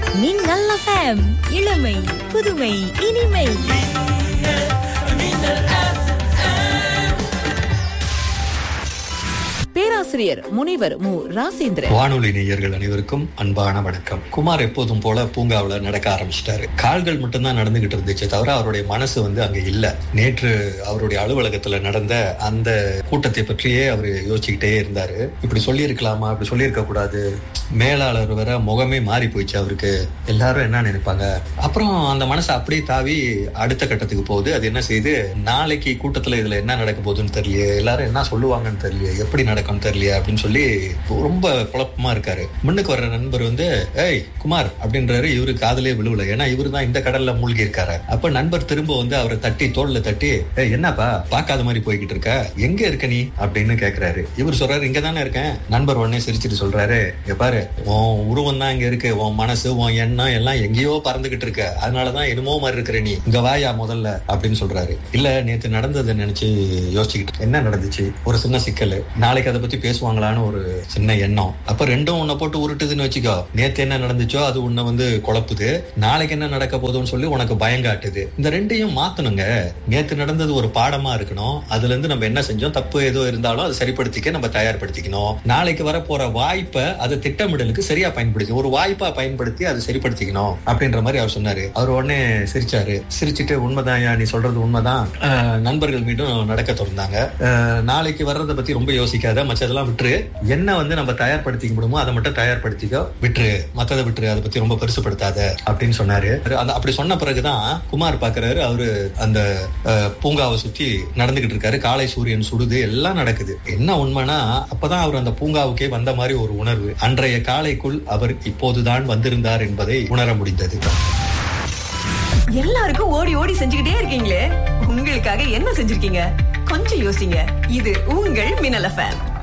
மின்னல் எஃப்எம் இளமை புதுமை இனிமை பேராசிரியர் முனைவர் மு ராசேந்திரன் வானொலி நேயர்கள் அனைவருக்கும் அன்பான வணக்கம் குமார் எப்போதும் போல பூங்காவுல நடக்க ஆரம்பிச்சிட்டாரு கால்கள் மட்டும்தான் நடந்துகிட்டு இருந்துச்சு தவிர அவருடைய மனசு வந்து அங்க இல்ல நேற்று அவருடைய அலுவலகத்துல நடந்த அந்த கூட்டத்தை பற்றியே அவர் யோசிச்சுக்கிட்டே இருந்தாரு இப்படி சொல்லியிருக்கலாமா இப்படி சொல்லியிருக்க கூடாது மேலாளர் வேற முகமே மாறி போயிடுச்சு அவருக்கு எல்லாரும் என்ன நினைப்பாங்க அப்புறம் அந்த மனசு அப்படியே தாவி அடுத்த கட்டத்துக்கு போகுது அது என்ன செய்யுது நாளைக்கு கூட்டத்துல இதுல என்ன நடக்க போகுதுன்னு தெரியல எல்லாரும் என்ன சொல்லுவாங்கன்னு தெரியல எப்படி நடக்கும்னு தெரியல அப்படின்னு சொல்லி ரொம்ப குழப்பமா இருக்காரு முன்னுக்கு வர்ற நண்பர் வந்து ஏய் குமார் அப்படின்றாரு இவரு காதலே விழுவல ஏன்னா இவரு தான் இந்த கடல்ல மூழ்கி இருக்காரு அப்ப நண்பர் திரும்ப வந்து அவரை தட்டி தோல்ல தட்டி ஏய் என்னப்பா பார்க்காத மாதிரி போய்கிட்டு இருக்க எங்க இருக்க நீ அப்படின்னு கேக்குறாரு இவர் சொல்றாரு இங்க தானே இருக்கேன் நண்பர் உடனே சிரிச்சிட்டு சொல்றாரு இங்க பாரு உன் உருவம் தான் இங்க இருக்கு உன் மனசு உன் எண்ணம் எல்லாம் எங்கேயோ பறந்துகிட்டு இருக்க அதனாலதான் என்னமோ மாதிரி இருக்கிற நீ இங்க வாயா முதல்ல அப்படின்னு சொல்றாரு இல்ல நேத்து நடந்ததை நினைச்சு யோசிச்சுக்கிட்டு என்ன நடந்துச்சு ஒரு சின்ன சிக்கல் நாளைக்கு அதை பத்தி பேசுவாங்களான்னு ஒரு சின்ன எண்ணம் அப்ப ரெண்டும் உன்னை போட்டு உருட்டுதுன்னு வச்சுக்கோ நேத்து என்ன நடந்துச்சோ அது உன்னை வந்து குழப்புது நாளைக்கு என்ன நடக்க போகுதுன்னு சொல்லி உனக்கு பயம் காட்டுது இந்த ரெண்டையும் மாத்தணுங்க நேத்து நடந்தது ஒரு பாடமா இருக்கணும் அதுல இருந்து நம்ம என்ன செஞ்சோம் தப்பு ஏதோ இருந்தாலும் அதை சரிப்படுத்திக்க நம்ம தயார்படுத்திக்கணும் நாளைக்கு வரப்போற வாய்ப்பை அதை திட்டமிடலுக்கு சரியா பயன்படுத்தி ஒரு வாய்ப்பா பயன்படுத்தி அதை சரிப்படுத்திக்கணும் அப்படின்ற மாதிரி அவர் சொன்னாரு அவர் உடனே சிரிச்சாரு சிரிச்சுட்டு உண்மைதான் நீ சொல்றது உண்மைதான் அஹ், நண்பர்கள் மீண்டும் நடக்க தொடர்ந்தாங்க அஹ், நாளைக்கு வர்றதை பத்தி ரொம்ப யோசிக்காத மற்றதெல்லாம் விட்டுரு என்ன வந்து நம்ம தயார்படுத்திக்க முடியுமோ அதை மட்டும் தயார்படுத்திக்க விட்டுரு மத்ததை விட்டுரு அதை பத்தி ரொம்ப பெருசுப்படுத்தாத அப்படின்னு சொன்னாரு அந்த அப்படி சொன்ன பிறகுதான் குமார் பாக்குறாரு அவரு அந்த அஹ், பூங்காவை சுத்தி நடந்துகிட்டு இருக்காரு காலை சூரியன் சுடுது எல்லாம் நடக்குது என்ன உண்மைனா அப்பதான் அவர் அந்த பூங்காவுக்கே வந்த மாதிரி ஒரு உணர்வு அன்றைய காலைக்குள் அவர் இப்போதுதான் வந்திருந்தார் என்பதை உணர முடிந்தது எல்லாருக்கும் ஓடி ஓடி செஞ்சுக்கிட்டே இருக்கீங்களே உங்களுக்காக என்ன செஞ்சிருக்கீங்க கொஞ்சம் யோசிங்க இது உங்கள் மின்னல் எஃப்எம்